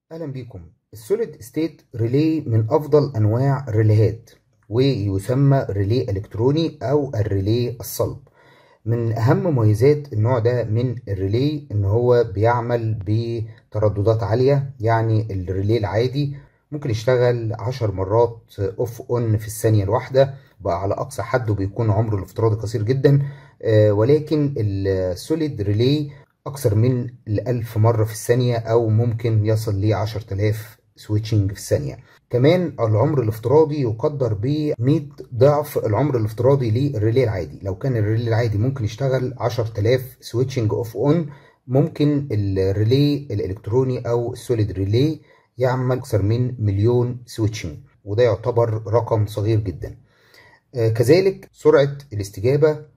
اهلا بيكم السوليد ستيت ريلي من افضل انواع الريليهات ويسمى ريلي الكتروني او الريلي الصلب من اهم مميزات النوع ده من الريلي ان هو بيعمل بترددات عالية يعني الريلي العادي ممكن يشتغل عشر مرات اوف اون في الثانية الواحدة بقى على اقصى حد وبيكون عمره الافتراضي قصير جدا آه، ولكن السوليد ريلي أكثر من الألف مرة في الثانية أو ممكن يصل ل 10000 سويتشنج في الثانية كمان العمر الافتراضي يقدر ب 100 ضعف العمر الافتراضي للريلي العادي لو كان الريلي العادي ممكن يشتغل 10000 سويتشنج اوف اون ممكن الريلي الالكتروني او السوليد ريلي يعمل اكثر من مليون سويتشنج وده يعتبر رقم صغير جدا آه، كذلك سرعة الاستجابة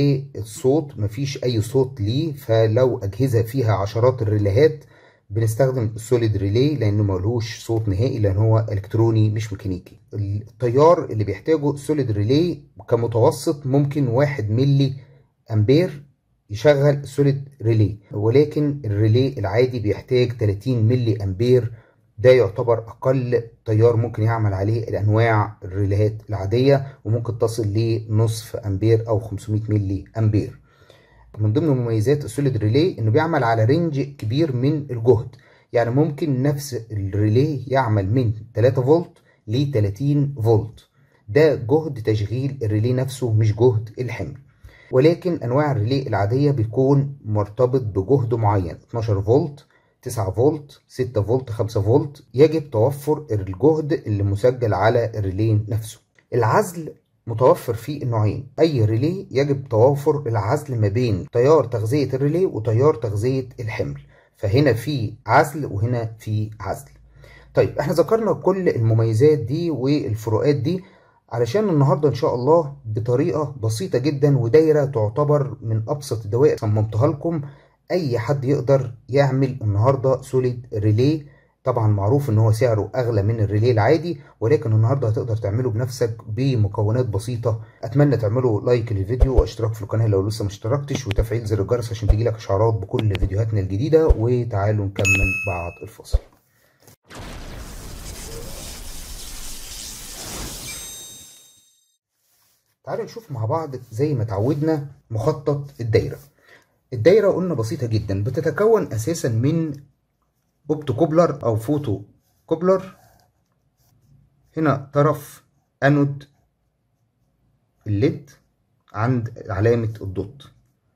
والصوت مفيش اي صوت ليه فلو اجهزه فيها عشرات الريليهات بنستخدم السوليد ريلي لانه ملهوش صوت نهائي لان هو الكتروني مش ميكانيكي التيار اللي بيحتاجه السوليد ريلي كمتوسط ممكن واحد ملي امبير يشغل السوليد ريلي ولكن الريلي العادي بيحتاج 30 ملي امبير ده يعتبر اقل تيار ممكن يعمل عليه الانواع الريليهات العاديه وممكن تصل لنصف امبير او 500 ملي امبير من ضمن مميزات السوليد ريلي انه بيعمل على رينج كبير من الجهد يعني ممكن نفس الريلي يعمل من 3 فولت ل 30 فولت ده جهد تشغيل الريلي نفسه مش جهد الحمل ولكن انواع الريلي العاديه بيكون مرتبط بجهد معين 12 فولت 9 فولت 6 فولت 5 فولت يجب توفر الجهد اللي مسجل على الريلي نفسه العزل متوفر فيه النوعين اي ريلي يجب توافر العزل ما بين تيار تغذية الريلي وتيار تغذية الحمل فهنا في عزل وهنا في عزل طيب احنا ذكرنا كل المميزات دي والفروقات دي علشان النهاردة ان شاء الله بطريقة بسيطة جدا ودايرة تعتبر من ابسط الدوائر صممتها لكم اي حد يقدر يعمل النهارده سوليد ريلي طبعا معروف ان هو سعره اغلى من الريلي العادي ولكن النهارده هتقدر تعمله بنفسك بمكونات بسيطه اتمنى تعملوا لايك للفيديو واشتراك في القناه لو لسه ما اشتركتش وتفعيل زر الجرس عشان تجيلك اشعارات بكل فيديوهاتنا الجديده وتعالوا نكمل بعد الفاصل تعالوا نشوف مع بعض زي ما اتعودنا مخطط الدايره الدايرة قلنا بسيطة جدا بتتكون أساسا من اوبتو كوبلر أو فوتو كوبلر هنا طرف أنود الليد عند علامة الدوت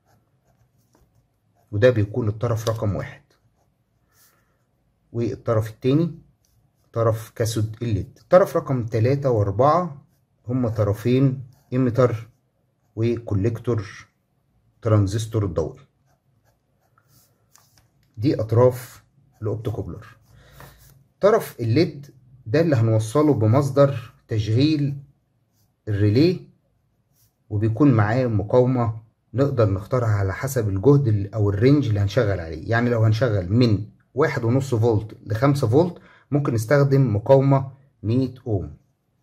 وده بيكون الطرف رقم واحد والطرف التاني طرف كاسود الليد طرف رقم تلاتة واربعة هما طرفين إيميتر وكوليكتور ترانزستور الدوري دي اطراف الاوبتوكوبلر طرف الليد ده اللي هنوصله بمصدر تشغيل الريلي وبيكون معاه مقاومة نقدر نختارها على حسب الجهد او الرينج اللي هنشغل عليه يعني لو هنشغل من واحد ونص فولت لخمسة فولت ممكن نستخدم مقاومة 100 اوم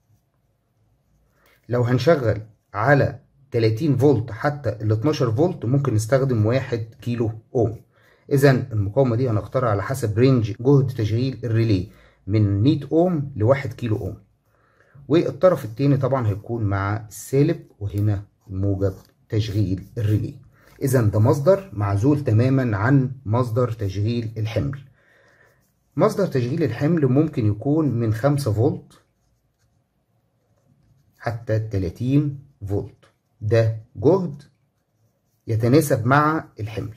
لو هنشغل على 30 فولت حتى ال 12 فولت ممكن نستخدم 1 كيلو اوم اذا المقاومه دي هنختارها على حسب رينج جهد تشغيل الريلي من 100 اوم ل 1 كيلو اوم والطرف الثاني طبعا هيكون مع السالب وهنا موجب تشغيل الريلي اذا ده مصدر معزول تماما عن مصدر تشغيل الحمل مصدر تشغيل الحمل ممكن يكون من 5 فولت حتى 30 فولت ده جهد يتناسب مع الحمل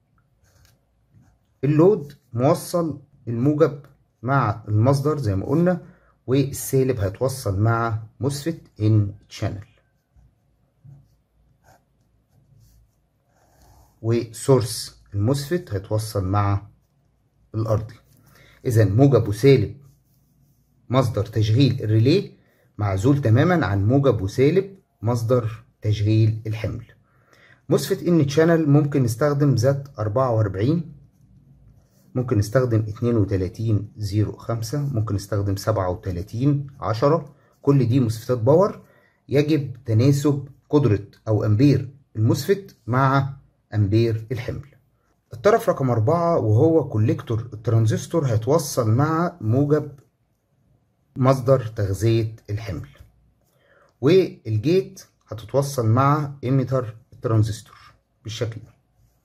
اللود موصل الموجب مع المصدر زي ما قلنا والسالب هيتوصل مع مسفت ان شانل وسورس المسفت هيتوصل مع الارضي اذا موجب وسالب مصدر تشغيل الريلي معزول تماما عن موجب وسالب مصدر تشغيل الحمل مسفت ان شانل ممكن نستخدم ذات 44 ممكن نستخدم 32 0 5 ممكن نستخدم 37 10 كل دي مسفتات باور يجب تناسب قدرة او امبير المسفت مع امبير الحمل الطرف رقم أربعة وهو كوليكتور الترانزستور هيتوصل مع موجب مصدر تغذية الحمل والجيت هتتوصل مع ايميتر الترانزستور بالشكل ده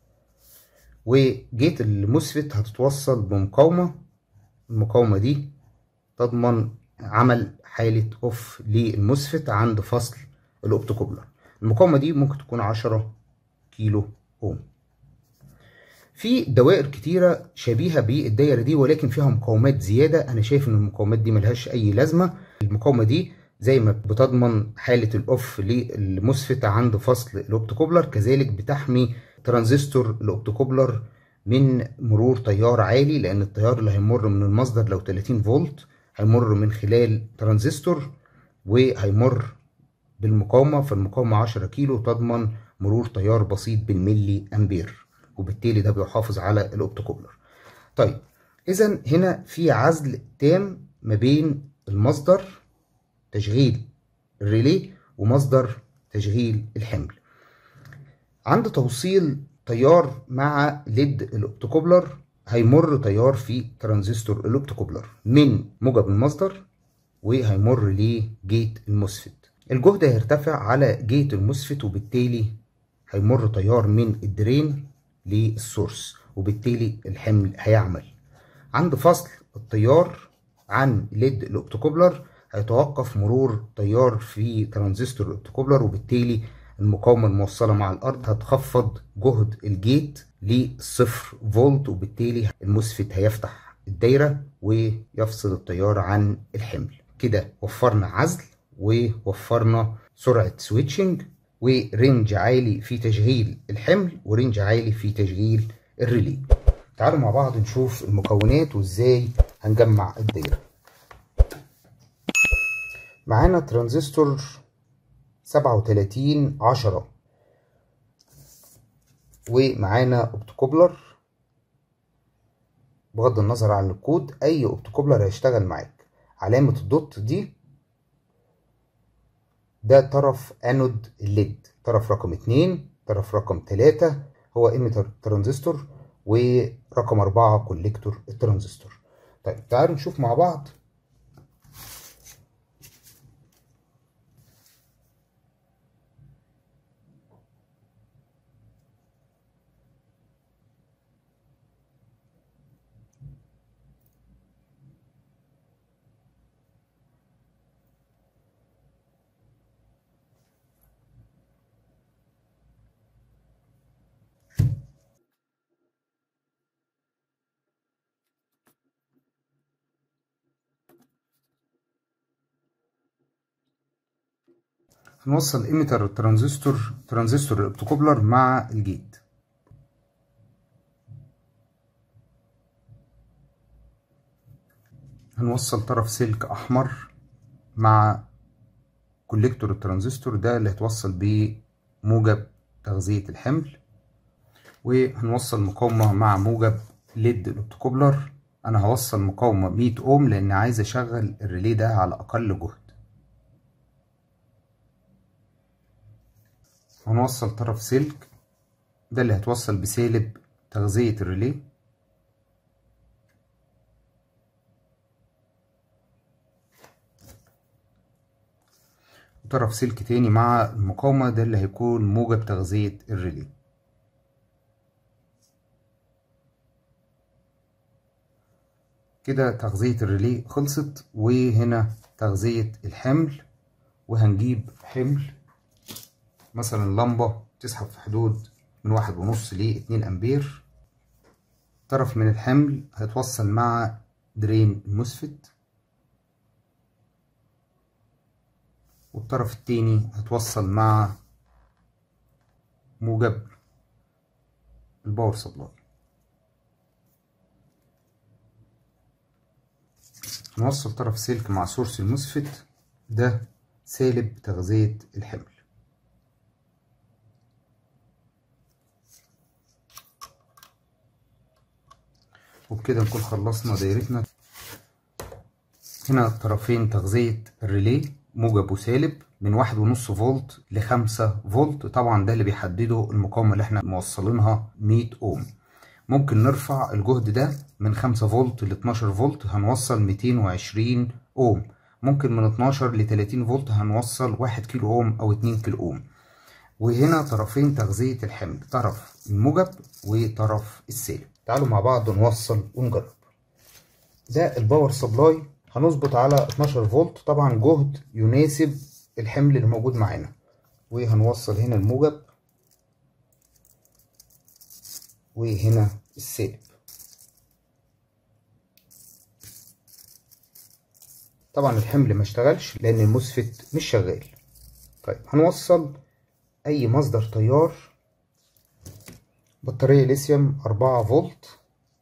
وجيت المسفت هتتوصل بمقاومة المقاومة دي تضمن عمل حالة اوف للمسفت عند فصل الاوبتوكوبلر المقاومة دي ممكن تكون عشرة كيلو اوم في دوائر كتيرة شبيهة بالدايرة دي ولكن فيها مقاومات زيادة أنا شايف إن المقاومات دي ملهاش أي لازمة المقاومة دي زي ما بتضمن حالة الأوف للمسفت عند فصل الأوبتوكوبلر كذلك بتحمي ترانزستور الأوبتوكوبلر من مرور تيار عالي لأن التيار اللي هيمر من المصدر لو 30 فولت هيمر من خلال ترانزستور وهيمر بالمقاومة فالمقاومة 10 كيلو تضمن مرور تيار بسيط بالملي أمبير وبالتالي ده بيحافظ على الأوبتوكوبلر طيب إذا هنا في عزل تام ما بين المصدر تشغيل الريلي ومصدر تشغيل الحمل عند توصيل تيار مع ليد الاوبتوكوبلر هيمر تيار في ترانزستور الاوبتوكوبلر من موجب المصدر وهيمر لجيت المسفت الجهد هيرتفع على جيت المسفت وبالتالي هيمر تيار من الدرين للسورس وبالتالي الحمل هيعمل عند فصل التيار عن ليد الاوبتوكوبلر هيتوقف مرور تيار في ترانزستور الاوبتوكوبلر وبالتالي المقاومة الموصلة مع الأرض هتخفض جهد الجيت لصفر فولت وبالتالي المسفت هيفتح الدايرة ويفصل التيار عن الحمل كده وفرنا عزل ووفرنا سرعة سويتشنج ورينج عالي في تشغيل الحمل ورينج عالي في تشغيل الريلي تعالوا مع بعض نشوف المكونات وازاي هنجمع الدايرة معانا ترانزستور سبعة وتلاتين عشرة ومعانا اوبتوكوبلر بغض النظر عن الكود اي اوبتوكوبلر هيشتغل معاك علامة الدوت دي ده طرف انود الليد طرف رقم اتنين طرف رقم تلاتة هو ايميتر ترانزستور ورقم اربعة كوليكتور الترانزستور طيب تعالوا نشوف مع بعض هنوصل ايميتر الترانزستور ترانزستور الاوبتوكوبلر مع الجيت هنوصل طرف سلك احمر مع كوليكتور الترانزستور ده اللي هيتوصل بموجب تغذية الحمل وهنوصل مقاومة مع موجب ليد الاوبتوكوبلر انا هوصل مقاومة 100 اوم لان عايز اشغل الريلي ده على اقل جهد هنوصل طرف سلك ده اللي هتوصل بسالب تغذية الريلي وطرف سلك تاني مع المقاومة ده اللي هيكون موجب تغذية الريلي كده تغذية الريلي خلصت وهنا تغذية الحمل وهنجيب حمل مثلا لمبة تسحب في حدود من واحد ونص لاتنين أمبير طرف من الحمل هيتوصل مع درين المسفت والطرف التاني هيتوصل مع موجب الباور سبلاي نوصل طرف سلك مع سورس المسفت ده سالب تغذية الحمل وبكده نكون خلصنا دايرتنا هنا طرفين تغذية الريلي موجب وسالب من واحد ونص فولت لخمسة فولت طبعا ده اللي بيحدده المقاومة اللي احنا موصلينها 100 اوم ممكن نرفع الجهد ده من 5 فولت ل 12 فولت هنوصل 220 اوم ممكن من 12 ل 30 فولت هنوصل 1 كيلو اوم او 2 كيلو اوم وهنا طرفين تغذية الحمل طرف الموجب وطرف السالب تعالوا مع بعض نوصل ونجرب ده الباور سبلاي هنظبط على 12 فولت طبعا جهد يناسب الحمل اللي موجود معانا وهنوصل هنا الموجب وهنا السالب طبعا الحمل ما اشتغلش لان المسفت مش شغال طيب هنوصل اي مصدر تيار بطارية ليثيوم أربعة فولت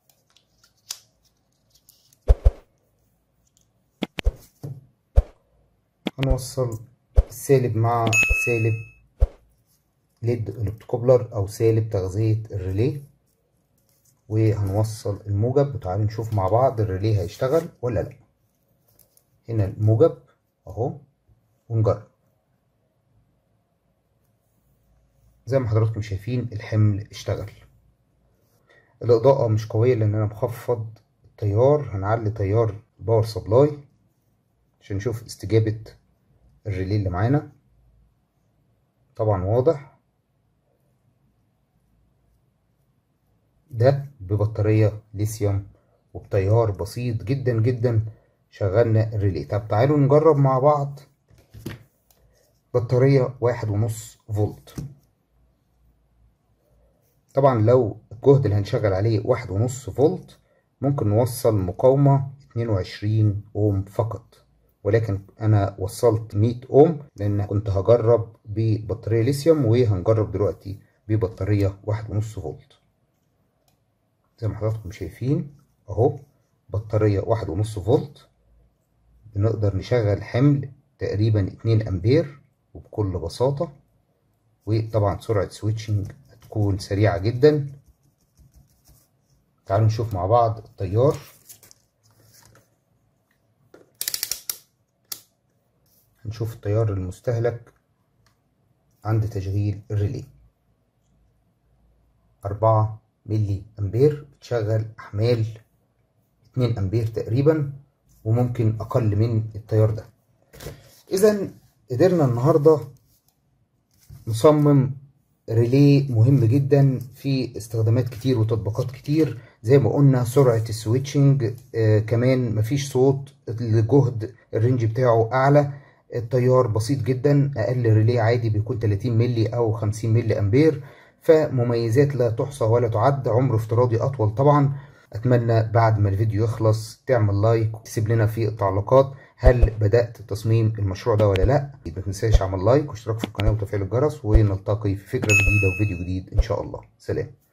هنوصل السالب مع سالب ليد الكتروكوبلر او سالب تغذية الريلي وهنوصل الموجب وتعالوا نشوف مع بعض الريلي هيشتغل ولا لا هنا الموجب اهو ونجرب زي ما حضراتكم شايفين الحمل اشتغل الاضاءة مش قوية لان انا مخفض التيار هنعلي تيار الباور سبلاي عشان نشوف استجابة الريلي اللي معانا طبعا واضح ده ببطارية ليثيوم وبتيار بسيط جدا جدا شغلنا الريلي طب تعالوا نجرب مع بعض بطارية واحد ونص فولت طبعا لو الجهد اللي هنشغل عليه واحد ونص فولت ممكن نوصل مقاومة اتنين وعشرين اوم فقط ولكن انا وصلت 100 اوم لان كنت هجرب ببطارية ليثيوم وهنجرب دلوقتي ببطارية واحد ونص فولت زي ما حضراتكم شايفين اهو بطارية واحد ونص فولت بنقدر نشغل حمل تقريبا اتنين امبير وبكل بساطة وطبعا سرعة سويتشنج هتكون سريعة جدا تعالوا نشوف مع بعض التيار هنشوف التيار المستهلك عند تشغيل الريلي أربعة ملي أمبير بتشغل أحمال اتنين أمبير تقريبا وممكن أقل من التيار ده إذا قدرنا النهاردة نصمم ريلي مهم جدا في استخدامات كتير وتطبيقات كتير زي ما قلنا سرعة السويتشنج آه كمان مفيش صوت الجهد الرينج بتاعه أعلى التيار بسيط جدا اقل ريلي عادي بيكون 30 ملي او 50 ملي امبير فمميزات لا تحصى ولا تعد عمر افتراضي اطول طبعا اتمنى بعد ما الفيديو يخلص تعمل لايك وتسيب لنا في التعليقات هل بدأت تصميم المشروع ده ولا لا ما تنساش اعمل لايك واشتراك في القناة وتفعيل الجرس ونلتقي في فكرة جديدة وفيديو جديد ان شاء الله سلام